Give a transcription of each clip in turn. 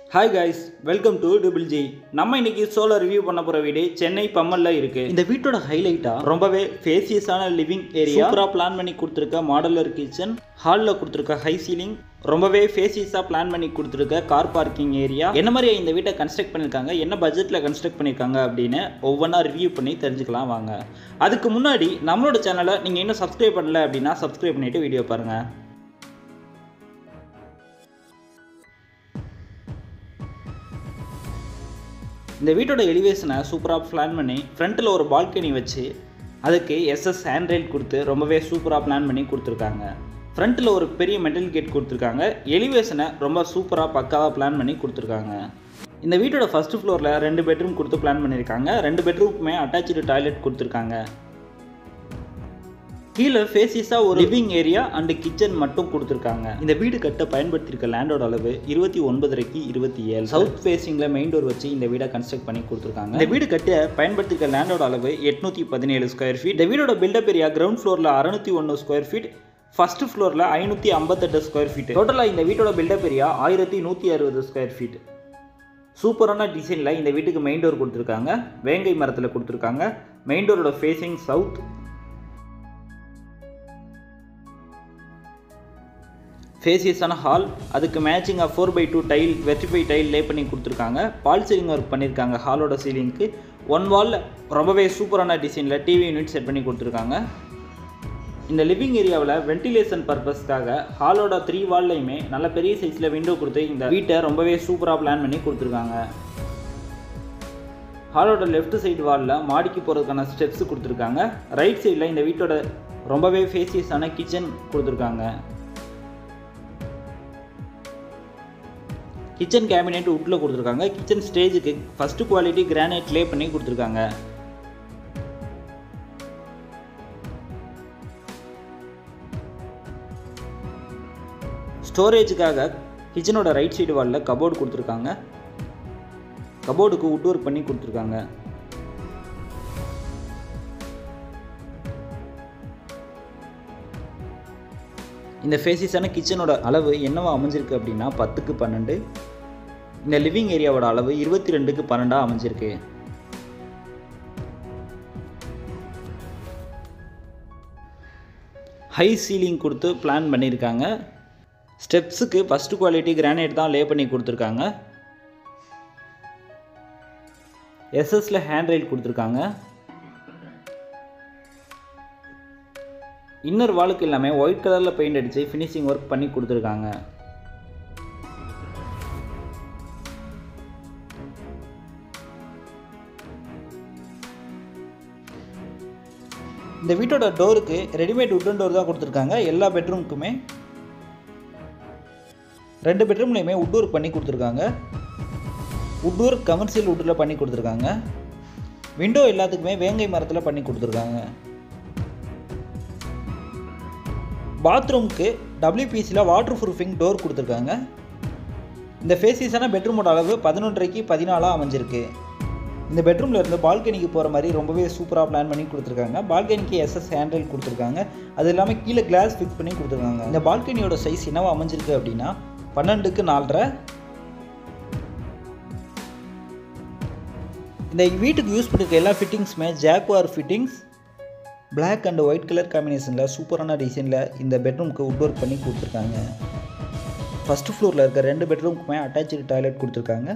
hi guys welcome to டிபிள் ஜி நம்ம இன்னைக்கு சோலோ ரிவ்யூ பண்ண போகிற வீடு சென்னை பம்மல்ல இருக்கு இந்த வீட்டோட ஹைலைட்டா ரொம்பவே ஃபேசியஸான லிவிங் ஏரியா சூப்பராக பிளான் பண்ணி கொடுத்துருக்க மாடலர் கிச்சன் ஹாலில் கொடுத்துருக்க ஹை சீலிங் ரொம்பவே ஃபேசியஸாக பிளான் பண்ணி கொடுத்துருக்க கார் பார்க்கிங் ஏரியா என்ன மாதிரி இந்த வீட்டை கன்ஸ்ட்ரக்ட் பண்ணியிருக்காங்க என்ன பட்ஜெட்டில் கன்ஸ்ட்ரக்ட் பண்ணியிருக்காங்க அப்படின்னு ஒவ்வொன்றா ரிவ்யூ பண்ணி தெரிஞ்சுக்கலாம் வாங்க அதுக்கு முன்னாடி நம்மளோட சேனலை நீங்கள் இன்னும் சப்ஸ்கிரைப் பண்ணல அப்படின்னா சப்ஸ்கிரைப் பண்ணிட்டு வீடியோ பாருங்கள் இந்த வீட்டோட எலிவேஷனை சூப்பராக பிளான் பண்ணி ஃப்ரண்ட்டில் ஒரு பால்கனி வச்சு அதுக்கு எஸ்எஸ் ஹேண்ட்ரைல் கொடுத்து ரொம்பவே சூப்பராக பிளான் பண்ணி கொடுத்துருக்காங்க ஃப்ரண்ட்டில் ஒரு பெரிய மெட்டல் கேட் கொடுத்துருக்காங்க எலிவேஷனை ரொம்ப சூப்பராக பக்காவாக பிளான் பண்ணி கொடுத்துருக்காங்க இந்த வீட்டோட ஃபஸ்ட்டு ஃப்ளோரில் ரெண்டு பெட்ரூம் கொடுத்து பிளான் பண்ணியிருக்காங்க ரெண்டு பெட்ரூமுக்குமே அட்டாச்சு டாய்லெட் கொடுத்துருக்காங்க கீழே ஃபேசிஸாக ஒரு லிவிங் ஏரியா அண்டு கிச்சன் மட்டும் கொடுத்துருக்காங்க இந்த வீடு கட்ட பயன்படுத்தியிருக்க லேண்டோட அளவு இருபத்தி ஒன்பதரைக்கு இருபத்தி ஏழு சவுத் ஃபேஸிங்கில் மெயின் டோர் வச்சு இந்த வீடை கன்ஸ்ட்ரக்ட் பண்ணி கொடுத்துருக்காங்க இந்த வீடு கட்ட பயன்படுத்தியிருக்க லேண்டோட அளவு எட்நூற்றி பதினேழு ஸ்கொயர் ஃபீட் இந்த வீடோட பில்டப் ஏரியா கிரவுண்ட் ஃப்ளோரில் அறுநூத்தி ஒன்று ஸ்கொயர் ஃபீட் ஃபர்ஸ்ட் ஃப்ளோரில் ஐநூற்றி ஐம்பத்தெட்டு ஸ்கொயர் ஃபீட் டோட்டலாக இந்த வீட்டோட பில்டப் ஏரியா ஆயிரத்தி நூற்றி அறுபது ஸ்கொயர் ஃபீட் சூப்பரான டிசைனில் இந்த வீட்டுக்கு மெயின் டோர் கொடுத்துருக்காங்க வேங்கை மரத்தில் கொடுத்துருக்காங்க மெயின் டோரோட ஃபேஸிங் சவுத் ஃபேசியஸான ஹால் அதுக்கு மேட்சிங்காக ஃபோர் பை டூ டைல் வெர்டிஃபை டைல் லே பண்ணி கொடுத்துருக்காங்க பால் சீலிங் ஒர்க் பண்ணியிருக்காங்க ஹாலோட சீலிங்க்கு ஒன் வாலில் ரொம்பவே சூப்பரான டிசைனில் டிவி யூனிட் செட் பண்ணி கொடுத்துருக்காங்க இந்த லிவிங் ஏரியாவில் வென்டிலேஷன் பர்பஸ்க்காக ஹாலோட த்ரீ வால்லையுமே நல்ல பெரிய சைஸில் விண்டோ கொடுத்து இந்த வீட்டை ரொம்பவே சூப்பராக பிளான் பண்ணி கொடுத்துருக்காங்க ஹாலோட லெஃப்ட் சைடு வாலில் மாடிக்கு போகிறதுக்கான ஸ்டெப்ஸ் கொடுத்துருக்காங்க ரைட் சைடில் இந்த வீட்டோட ரொம்பவே ஃபேசியஸான கிச்சன் கொடுத்துருக்காங்க கிச்சன் கேபினெட் உட்டில் கொடுத்துருக்காங்க கிச்சன் ஸ்டேஜுக்கு ஃபஸ்ட்டு குவாலிட்டி கிரானைட் லே பண்ணி கொடுத்துருக்காங்க ஸ்டோரேஜுக்காக கிச்சனோட ரைட் சைடு வாலில் கபோர்டு கொடுத்துருக்காங்க கபோர்டுக்கு உட் ஒர்க் பண்ணி கொடுத்துருக்காங்க இந்த ஃபேசிஸான கிச்சனோட அளவு என்னவா அமைஞ்சிருக்கு அப்படின்னா பத்துக்கு பன்னெண்டு இந்த லிவிங் ஏரியாவோட அளவு இருபத்தி ரெண்டுக்கு பன்னெண்டாக அமைஞ்சிருக்கு ஹை சீலிங் கொடுத்து பிளான் பண்ணியிருக்காங்க ஸ்டெப்ஸுக்கு ஃபஸ்ட்டு குவாலிட்டி கிரானைட் தான் லே பண்ணி கொடுத்துருக்காங்க எஸ்எஸ்ல ஹேண்ட் ரைல் கொடுத்துருக்காங்க இன்னர் வாலுக்கு எல்லாமே ஒயிட் கலரில் பெயிண்ட் அடித்து ஃபினிஷிங் ஒர்க் பண்ணி கொடுத்துருக்காங்க இந்த வீட்டோட டோருக்கு ரெடிமேட் உட்டன் டோர் தான் கொடுத்துருக்காங்க எல்லா பெட்ரூமுக்குமே ரெண்டு பெட்ரூம்லேயுமே உட் ஒர்க் பண்ணி கொடுத்துருக்காங்க உட் ஒர்க் கமர்ஷியல் உட்டில் பண்ணி கொடுத்துருக்காங்க விண்டோ எல்லாத்துக்குமே வேங்கை மரத்தில் பண்ணி கொடுத்துருக்காங்க பாத்ரூம்க்கு டபிள்யூபிசியில் வாட்டர் ப்ரூஃபிங் டோர் கொடுத்துருக்காங்க இந்த ஃபேசிஸான பெட்ரூமோட அளவு பதினொன்றரைக்கு பதினாலாக அமைஞ்சிருக்கு இந்த பெட்ரூமில் இருந்து பால்கனிக்கு போகிற மாதிரி ரொம்பவே சூப்பராக பிளான் பண்ணி கொடுத்துருக்காங்க பால்கனிக்கு எஸ்எஸ் ஹேண்டில் கொடுத்துருக்காங்க அது இல்லாமல் கீழே கிளாஸ் ஃபிக்ஸ் பண்ணி கொடுத்துருக்காங்க இந்த பால்கனியோட சைஸ் என்னவா அமைஞ்சிருக்கு அப்படின்னா பன்னெண்டுக்கு நாலரை இந்த வீட்டுக்கு யூஸ் பண்ணிருக்க எல்லா ஃபிட்டிங்ஸுமே Jaguar fittings black and white colour காம்பினேஷனில் சூப்பரான டிசைனில் இந்த பெட்ரூம்க்கு உட் ஒர்க் பண்ணி கொடுத்துருக்காங்க ஃபஸ்ட்டு ஃப்ளோரில் இருக்க ரெண்டு பெட்ரூமுக்குமே அட்டாச்சு டாய்லெட் கொடுத்துருக்காங்க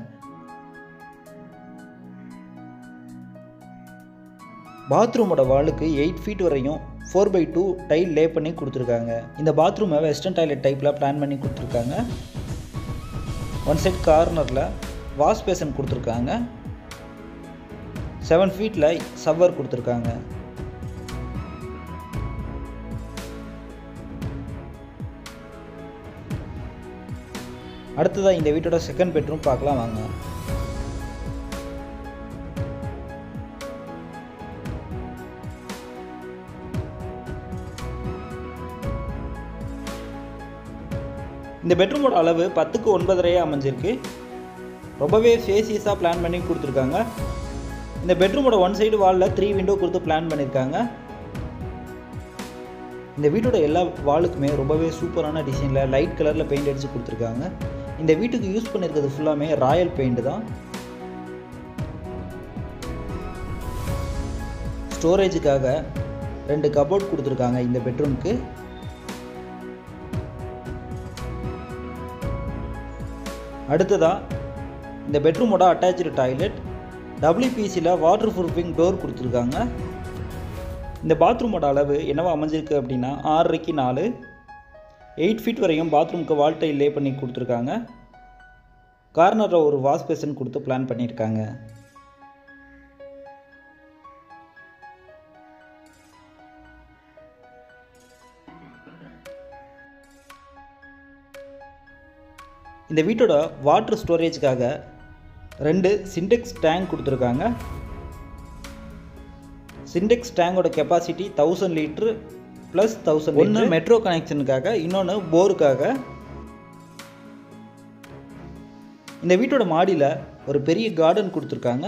பாத்ரூமோட வாலுக்கு எயிட் ஃபீட் வரையும் four by two tile lay பண்ணி கொடுத்துருக்காங்க இந்த பாத்ரூமை வெஸ்டர்ன் டாய்லெட் டைப்பில் பிளான் பண்ணி கொடுத்துருக்காங்க ஒன் சைட் கார்னரில் வாஷ் பேசன் கொடுத்துருக்காங்க செவன் ஃபீட்டில் சவர் கொடுத்துருக்காங்க அடுத்ததாக இந்த வீட்டோட செகண்ட் பெட்ரூம் பார்க்கலாம் வாங்க இந்த பெட்ரூமோட அளவு பத்துக்கு ஒன்பதரையே அமைஞ்சிருக்கு ரொம்பவே ஃபேசியஸாக பிளான் பண்ணி கொடுத்துருக்காங்க இந்த பெட்ரூமோட ஒன் சைடு வாலில் த்ரீ விண்டோ கொடுத்து பிளான் பண்ணியிருக்காங்க இந்த வீட்டோட எல்லா வாலுக்குமே ரொம்பவே சூப்பரான டிசைனில் லைட் கலரில் பெயிண்ட் அடித்து கொடுத்துருக்காங்க இந்த வீட்டுக்கு யூஸ் பண்ணியிருக்கிறது ஃபுல்லாமே ராயல் பெயிண்ட் தான் ஸ்டோரேஜுக்காக ரெண்டு கபோர்ட் கொடுத்துருக்காங்க இந்த பெட்ரூம்க்கு அடுத்ததாக இந்த பெட்ரூமோட அட்டாச்சு டாய்லெட் டபிள்யூபிசியில் வாட்டர் ப்ரூஃபிங் டோர் கொடுத்துருக்காங்க இந்த பாத்ரூமோட அளவு என்னவா அமைஞ்சிருக்கு அப்படின்னா ஆறரைக்கு நாலு எயிட் ஃபீட் வரையும் பாத்ரூமுக்கு வால் டைல் லே பண்ணி கொடுத்துருக்காங்க கார்னரில் ஒரு வாஷ் பேசன் கொடுத்து பிளான் பண்ணியிருக்காங்க இந்த வீட்டோட வாட்டர் ஸ்டோரேஜ்க்காக ரெண்டு சிண்டெக்ஸ் டேங்க் கொடுத்துருக்காங்க சிண்டெக்ஸ் டேங்கோட capacity thousand litre plus thousand ஒன்று மெட்ரோ கனெக்ஷனுக்காக இன்னொன்று போருக்காக இந்த வீட்டோட மாடியில் ஒரு பெரிய கார்டன் கொடுத்துருக்காங்க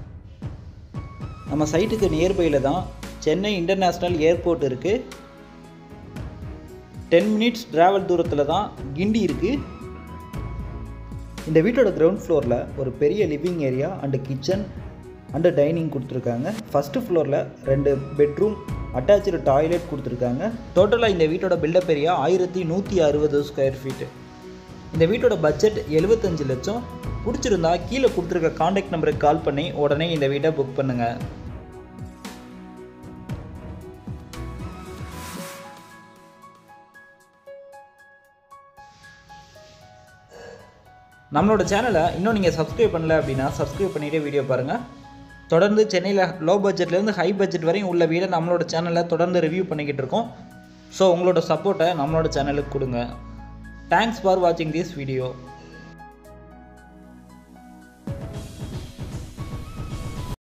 நம்ம சைட்டுக்கு நியர்பையில் தான் சென்னை இன்டர்நேஷ்னல் ஏர்போர்ட் இருக்குது டென் மினிட்ஸ் ட்ராவல் தூரத்தில் தான் கிண்டி இருக்குது இந்த வீட்டோட கிரவுண்ட் ஃப்ளோரில் ஒரு பெரிய living area and kitchen and dining கொடுத்துருக்காங்க ஃபஸ்ட்டு ஃப்ளோரில் ரெண்டு பெட்ரூம் அட்டாச்சு டாய்லெட் கொடுத்துருக்காங்க டோட்டலாக இந்த வீட்டோட பில்டப் ஏரியா ஆயிரத்தி நூற்றி அறுபது ஸ்கொயர் ஃபீட்டு இந்த வீட்டோட பட்ஜெட் எழுபத்தஞ்சு லட்சம் பிடிச்சிருந்தா கீழே கொடுத்துருக்க காண்டாக்ட் நம்பருக்கு கால் பண்ணி உடனே இந்த வீட்டை புக் பண்ணுங்கள் நம்மளோட சேனலை இன்னும் நீங்கள் சப்ஸ்கிரைப் பண்ணல அப்படின்னா சப்ஸ்கிரைப் பண்ணிவிட்டு வீடியோ பாருங்கள் தொடர்ந்து சென்னையில் லோ பட்ஜெட்லேருந்து ஹை பட்ஜெட் வரையும் உள்ள வீடை நம்மளோட சேனலில் தொடர்ந்து ரிவ்யூ பண்ணிக்கிட்டு இருக்கோம் ஸோ உங்களோட சப்போர்ட்டை நம்மளோட சேனலுக்கு கொடுங்க தேங்க்ஸ் ஃபார் வாட்சிங் திஸ் வீடியோ